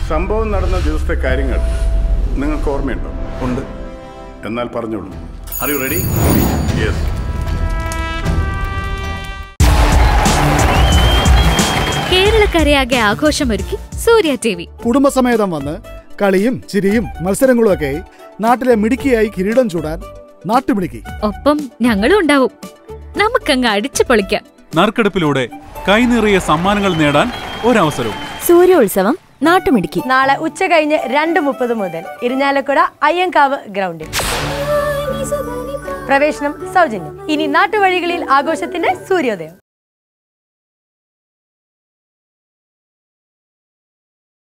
സംഭവം നടന്ന ദിവസത്തെ കാര്യങ്ങൾ നിങ്ങൾക്ക് ഓർമ്മയുണ്ടോ ഉണ്ട് എന്നാൽ പറഞ്ഞോളൂ ആർ യു റെഡി യെസ് കേരളക്കരയാകെ ആഘോഷമൊരുക്കി സൂര്യ ടി വി കുടുംബസമേതം വന്ന് കളിയും ചിരിയും മത്സരങ്ങളുമൊക്കെ നാട്ടിലെ മിടുക്കിയായി കിരീടം ചൂടാൻ നാട്ടുമിടുക്കി ഒപ്പം ഞങ്ങളും ഉണ്ടാവും നമുക്കങ്ങ് അടിച്ചു പൊളിക്കാം നറുക്കെടുപ്പിലൂടെ കൈനിറിയ സമ്മാനങ്ങൾ നേടാൻ ഒരവസരവും സൂര്യോത്സവം നാട്ടുമിടുക്കി നാളെ ഉച്ച കഴിഞ്ഞ് രണ്ട് മുപ്പത് മുതൽ ഇരിഞ്ഞാലക്കുട അയ്യങ്കാവ് ഗ്രൗണ്ടിൽ പ്രവേശനം സൗജന്യം ഇനി നാട്ടുവഴികളിൽ ആഘോഷത്തിന്റെ സൂര്യോദയം